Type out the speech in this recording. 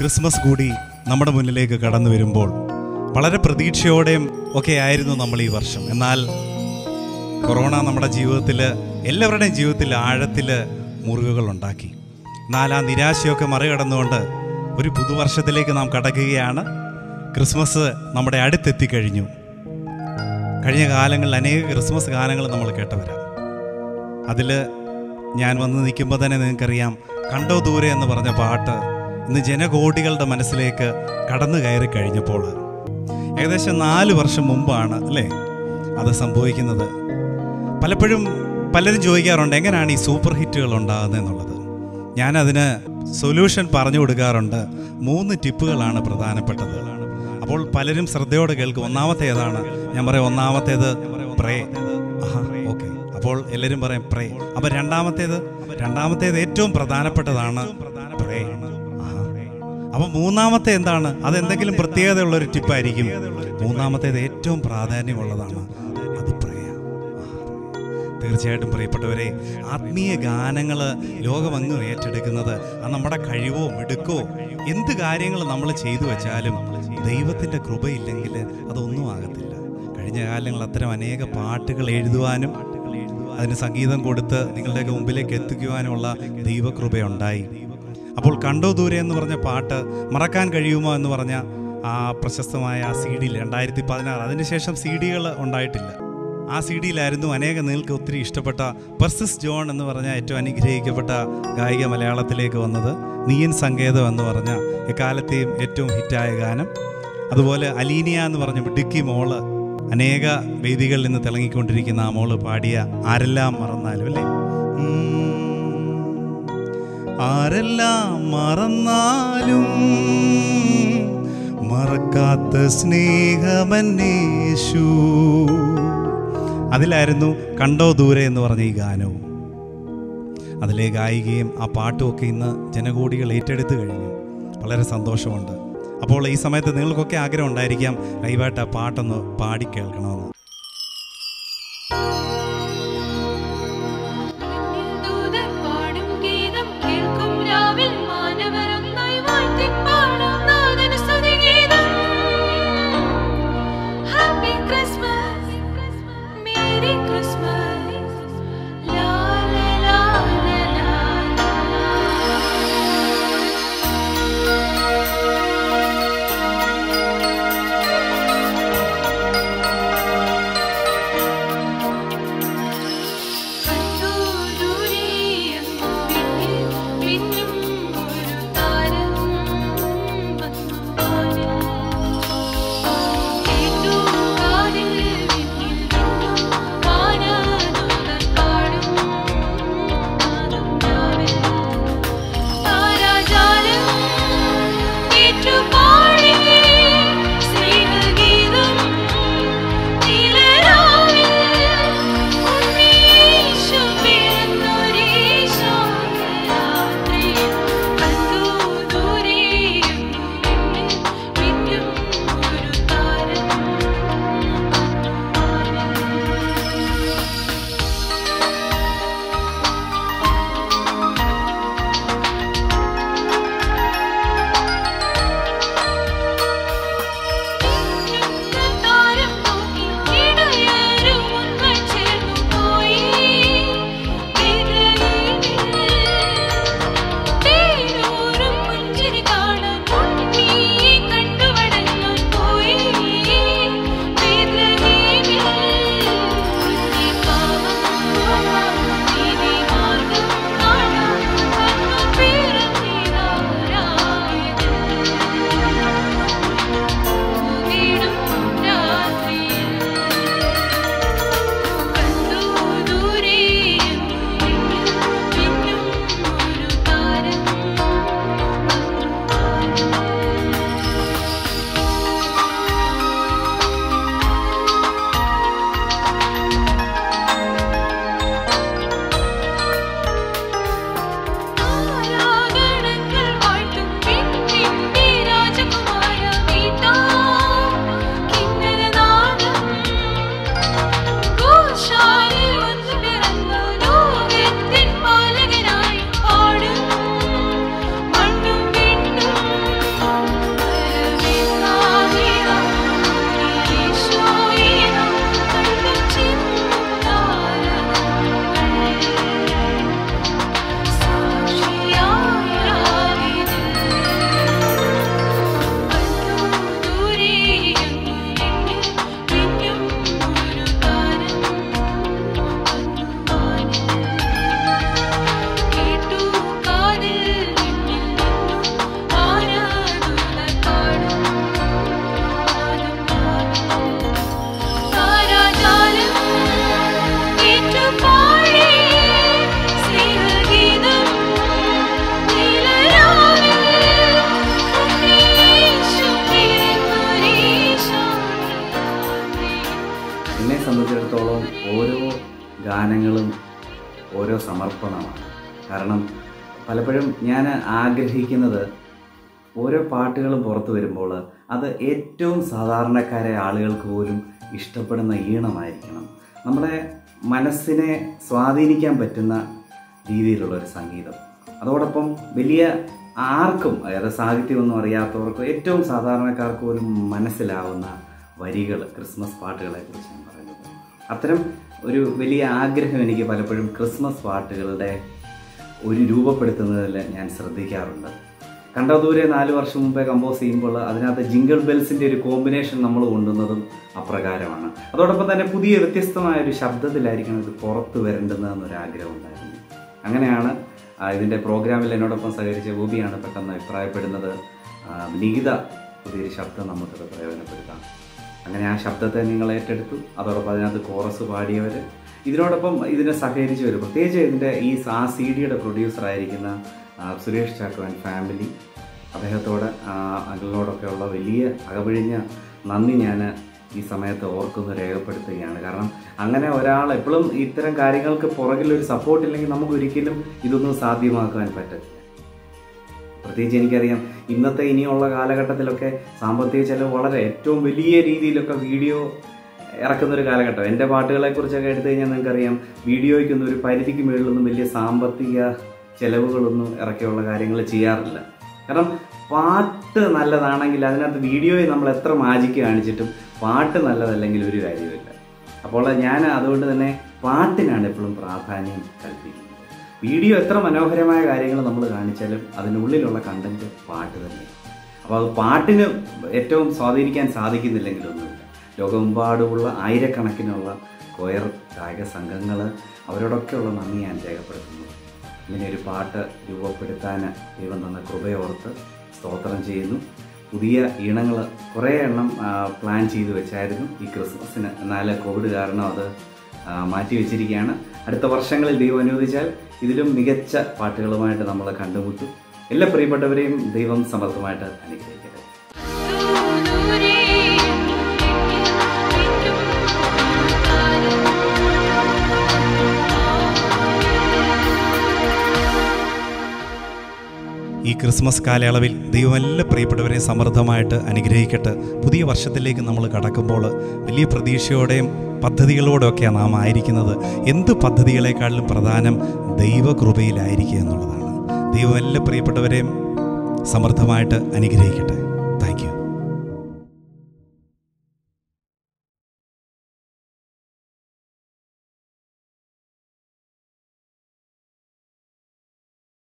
Christmas കൂടി നമ്മുടെ മുന്നിലേക്ക് കടന്നു വരുമ്പോൾ വളരെ പ്രതീക്ഷയോടെയും ഒക്കെ ആയിരുന്നു നമ്മൾ ഈ വർഷം എന്നാൽ കൊറോണ നമ്മുടെ ജീവിതത്തിൽ എല്ലാവരുടെയും ജീവിതത്തിൽ ആഴത്തിൽ മുറിവുകൾ ഉണ്ടാക്കി എന്നാൽ ആ നിരാശയൊക്കെ മറികടന്നുകൊണ്ട് ഒരു പുതുവർഷത്തിലേക്ക് നാം കടക്കുകയാണ് ക്രിസ്മസ് നമ്മുടെ അടുത്തെത്തിക്കഴിഞ്ഞു കഴിഞ്ഞ കാലങ്ങളിൽ അനേക ക്രിസ്മസ് ഗാനങ്ങൾ നമ്മൾ കേട്ടവരാം അതിൽ ഞാൻ വന്ന് നിൽക്കുമ്പോൾ തന്നെ നിങ്ങൾക്കറിയാം കണ്ടോ ദൂരെ എന്ന് പറഞ്ഞ പാട്ട് ഇന്ന് ജനകോടികളുടെ മനസ്സിലേക്ക് കടന്നു കയറി കഴിഞ്ഞപ്പോൾ ഏകദേശം നാല് വർഷം മുമ്പാണ് അല്ലേ അത് സംഭവിക്കുന്നത് പലപ്പോഴും പലരും ചോദിക്കാറുണ്ട് എങ്ങനെയാണ് ഈ സൂപ്പർ ഹിറ്റുകൾ ഉണ്ടാകുന്നത് എന്നുള്ളത് ഞാനതിന് സൊല്യൂഷൻ പറഞ്ഞു കൊടുക്കാറുണ്ട് മൂന്ന് ടിപ്പുകളാണ് പ്രധാനപ്പെട്ടത് അപ്പോൾ പലരും ശ്രദ്ധയോടെ കേൾക്കും ഒന്നാമത്തെ ഏതാണ് ഞാൻ പറയാം ഒന്നാമത്തേത് പ്രേ ആഹാ ഓക്കെ അപ്പോൾ എല്ലാവരും പറയും പ്രേ അപ്പൊ രണ്ടാമത്തേത് രണ്ടാമത്തേത് ഏറ്റവും പ്രധാനപ്പെട്ടതാണ് പ്രേ ആഹാ. അപ്പൊ മൂന്നാമത്തെ എന്താണ് അതെന്തെങ്കിലും പ്രത്യേകതയുള്ള ഒരു ടിപ്പായിരിക്കും മൂന്നാമത്തേത് ഏറ്റവും പ്രാധാന്യമുള്ളതാണ് അത് പ്രേയ തീർച്ചയായിട്ടും പ്രിയപ്പെട്ടവരെ ആത്മീയ ഗാനങ്ങൾ ലോകമങ്ങ് ഏറ്റെടുക്കുന്നത് അത് നമ്മുടെ കഴിവോ മിടുക്കോ എന്ത് കാര്യങ്ങൾ നമ്മൾ ചെയ്തു വെച്ചാലും ദൈവത്തിൻ്റെ കൃപയില്ലെങ്കിൽ അതൊന്നും ആകത്തില്ല കഴിഞ്ഞ കാലങ്ങളിൽ അത്തരം അനേക പാട്ടുകൾ എഴുതുവാനും അതിന് സംഗീതം കൊടുത്ത് നിങ്ങളുടെയൊക്കെ മുമ്പിലേക്ക് എത്തിക്കുവാനുമുള്ള ദൈവകൃപയുണ്ടായി അപ്പോൾ കണ്ടോ ദൂരെ എന്ന് പറഞ്ഞ പാട്ട് മറക്കാൻ കഴിയുമോ എന്ന് പറഞ്ഞ ആ പ്രശസ്തമായ ആ സി ഡിയിൽ രണ്ടായിരത്തി പതിനാറ് അതിനുശേഷം സി ഡികൾ ഉണ്ടായിട്ടില്ല ആ സി ഡിയിലായിരുന്നു അനേക നിങ്ങൾക്ക് ഒത്തിരി ഇഷ്ടപ്പെട്ട പെർസിസ് ജോൺ എന്ന് പറഞ്ഞ ഏറ്റവും അനുഗ്രഹിക്കപ്പെട്ട ഗായിക മലയാളത്തിലേക്ക് വന്നത് നീയൻ സങ്കേതം എന്ന് പറഞ്ഞ എക്കാലത്തെയും ഏറ്റവും ഹിറ്റായ ഗാനം അതുപോലെ അലീനിയ എന്ന് പറഞ്ഞ മിടുക്കി മോള് അനേക വേദികളിൽ നിന്ന് തിളങ്ങിക്കൊണ്ടിരിക്കുന്ന ആ മോള് പാടിയ ആരെല്ലാം മറന്നാലും അല്ലേ ഉം. ആരെല്ലാം മറന്നാലും മറക്കാത്ത സ്നേഹമന്നേശു അതിലായിരുന്നു കണ്ടോ ദൂരെ എന്ന് പറഞ്ഞ ഈ ഗാനവും അതിലെ ഗായികയും ആ പാട്ടും ഒക്കെ ഇന്ന് ജനകോടികൾ ഏറ്റെടുത്ത് കഴിഞ്ഞു വളരെ സന്തോഷമുണ്ട് അപ്പോൾ ഈ സമയത്ത് നിങ്ങൾക്കൊക്കെ ആഗ്രഹം ഉണ്ടായിരിക്കാം ലൈവായിട്ട് ആ പാട്ടൊന്ന് പാടി കേൾക്കണമെന്ന് ദൂതർ പാടും ഗീതം കേൾക്കും രാവിൽ മാനവരൊന്നായി വാഴ്ത്തിപ്പാടും നാഥന് സ്തുതിഗീതം. Happy Christmas, Merry Christmas, la la la la la la. എന്നെ സംബന്ധിച്ചിടത്തോളം ഓരോ ഗാനങ്ങളും ഓരോ സമർപ്പണമാണ് കാരണം പലപ്പോഴും ഞാൻ ആഗ്രഹിക്കുന്നത് ഓരോ പാട്ടുകളും പുറത്തു വരുമ്പോൾ അത് ഏറ്റവും സാധാരണക്കാരായ ആളുകൾക്ക് പോലും ഇഷ്ടപ്പെടുന്ന ഈണമായിരിക്കണം നമ്മുടെ മനസ്സിനെ സ്വാധീനിക്കാൻ പറ്റുന്ന രീതിയിലുള്ള ഒരു സംഗീതം അതോടൊപ്പം വലിയ ആർക്കും അതായത് സാഹിത്യമൊന്നും അറിയാത്തവർക്കും ഏറ്റവും സാധാരണക്കാർക്ക് പോലും മനസ്സിലാവുന്ന വരികൾ ക്രിസ്മസ് പാട്ടുകളെ കുറിച്ച് ഞാൻ പറയുന്നത് അത്തരം ഒരു വലിയ ആഗ്രഹം എനിക്ക് പലപ്പോഴും ക്രിസ്മസ് പാട്ടുകളുടെ ഒരു രൂപപ്പെടുത്തുന്നതിൽ ഞാൻ ശ്രദ്ധിക്കാറുണ്ട് കണ്ടദൂരെ നാല് വർഷം മുമ്പേ കമ്പോസ് ചെയ്യുമ്പോൾ അതിനകത്ത് ജിംഗിൾ ബെൽസിൻ്റെ ഒരു കോമ്പിനേഷൻ നമ്മൾ കൊണ്ടുവന്നതും അപ്രകാരമാണ് അതോടൊപ്പം തന്നെ പുതിയ വ്യത്യസ്തമായ ഒരു ശബ്ദത്തിലായിരിക്കണം ഇത് പുറത്ത് വരേണ്ടതെന്നൊരു ആഗ്രഹം ഉണ്ടായിരുന്നു അങ്ങനെയാണ് ആ, ഇതിൻ്റെ പ്രോഗ്രാമിൽ എന്നോടൊപ്പം സഹകരിച്ച ഗോപിയാണ് പെട്ടെന്ന് അഭിപ്രായപ്പെടുന്നത് ആ, നികിത പുതിയൊരു ശബ്ദം നമുക്കത് പ്രയോജനപ്പെടുത്താം അങ്ങനെ ആ ശബ്ദത്തെ നിങ്ങൾ ഏറ്റെടുത്തു അതോടൊപ്പം അതിനകത്ത് കോറസ് പാടിയവർ ഇതിനോടൊപ്പം ഇതിനെ സഹകരിച്ചവർ പ്രത്യേകിച്ച് ഇതിൻ്റെ ഈ ആ സി ഡിയുടെ പ്രൊഡ്യൂസർ ആയിരിക്കുന്ന ആ, സുരേഷ് ചാക്കോ ആൻഡ് ഫാമിലി അദ്ദേഹത്തോട് അങ്കിളിനോടൊക്കെ ഉള്ള വലിയ അകപിഴിഞ്ഞ നന്ദി ഞാൻ ഈ സമയത്ത് ഓർക്കുന്നു രേഖപ്പെടുത്തുകയാണ് കാരണം അങ്ങനെ ഒരാൾ എപ്പോഴും ഇത്തരം കാര്യങ്ങൾക്ക് പുറകിൽ ഒരു സപ്പോർട്ട് ഇല്ലെങ്കിൽ നമുക്ക് ഒരിക്കലും ഇതൊന്നും സാധ്യമാക്കാൻ പറ്റത്തില്ല പ്രത്യേകിച്ച് എനിക്കറിയാം ഇന്നത്തെ ഇനിയുള്ള കാലഘട്ടത്തിലൊക്കെ സാമ്പത്തിക ചെലവ് വളരെ ഏറ്റവും വലിയ രീതിയിലൊക്കെ വീഡിയോ ഇറക്കുന്ന ഒരു കാലഘട്ടം എൻ്റെ പാട്ടുകളെ കുറിച്ചൊക്കെ എടുത്തു കഴിഞ്ഞാൽ നിങ്ങൾക്കറിയാം വീഡിയോയ്ക്കൊന്നും ഒരു പരിധിക്ക് മുകളിലൊന്നും വലിയ സാമ്പത്തിക ചെലവുകളൊന്നും ഇറക്കിയുള്ള കാര്യങ്ങൾ ചെയ്യാറില്ല കാരണം പാട്ട് നല്ലതാണെങ്കിൽ അതിനകത്ത് വീഡിയോയിൽ നമ്മൾ എത്ര മാജിക്ക് കാണിച്ചിട്ടും പാട്ട് നല്ലതല്ലെങ്കിൽ ഒരു കാര്യമില്ല അപ്പോൾ ഞാൻ അതുകൊണ്ട് തന്നെ പാട്ടിനാണ് എപ്പോഴും പ്രാധാന്യം കൽപ്പിക്കുന്നത് വീഡിയോ എത്ര മനോഹരമായ കാര്യങ്ങൾ നമ്മൾ കാണിച്ചാലും അതിനുള്ളിലുള്ള കണ്ടന്റ് പാട്ട് തന്നെ അപ്പോൾ അത് പാട്ടിന് ഏറ്റവും സ്വാധീനിക്കാൻ സാധിക്കുന്നില്ലെങ്കിലൊന്നുമില്ല ലോകമെമ്പാടുമുള്ള ആയിരക്കണക്കിനുള്ള കൊയർ ഗായക സംഘങ്ങൾ അവരോടൊക്കെയുള്ള നന്ദി ഞാൻ രേഖപ്പെടുത്തുന്നു ഇങ്ങനെ ഒരു പാട്ട് രൂപപ്പെടുത്താൻ ദൈവം തന്ന കൃപയോർത്ത് സ്തോത്രം ചെയ്യുന്നു പുതിയ ഈണങ്ങൾ കുറേ എണ്ണം ആ, പ്ലാൻ ചെയ്തു വെച്ചായിരുന്നു ഈ ക്രിസ്മസിന് എന്നാൽ കോവിഡ് കാരണം അത് ആ, മാറ്റി വെച്ചിരിക്കുകയാണ് അടുത്ത വർഷങ്ങളിൽ ദൈവം അനുവദിച്ചാൽ ഇതിലും മികച്ച പാട്ടുകളുമായിട്ട് നമ്മൾ കണ്ടുമുട്ടും എല്ലാ പ്രിയപ്പെട്ടവരെയും ദൈവം സമർത്ഥമായിട്ട് അനുഗ്രഹിക്കട്ടെ ദൂരെ ഈ ക്രിസ്മസ് കാലയളവിൽ ദൈവം എല്ലാ പ്രിയപ്പെട്ടവരെയും സമൃദ്ധമായിട്ട് അനുഗ്രഹിക്കട്ടെ പുതിയ വർഷത്തിലേക്ക് നമ്മൾ കടക്കുമ്പോൾ വലിയ പ്രതീക്ഷയോടെയും പദ്ധതികളോടെയൊക്കെയാണ് നാം ആയിരിക്കുന്നത് എന്ത് പദ്ധതികളെക്കാളിലും പ്രധാനം ദൈവകൃപയിലായിരിക്കുക എന്നുള്ളതാണ് ദൈവം എല്ലാ പ്രിയപ്പെട്ടവരെയും സമൃദ്ധമായിട്ട് അനുഗ്രഹിക്കട്ടെ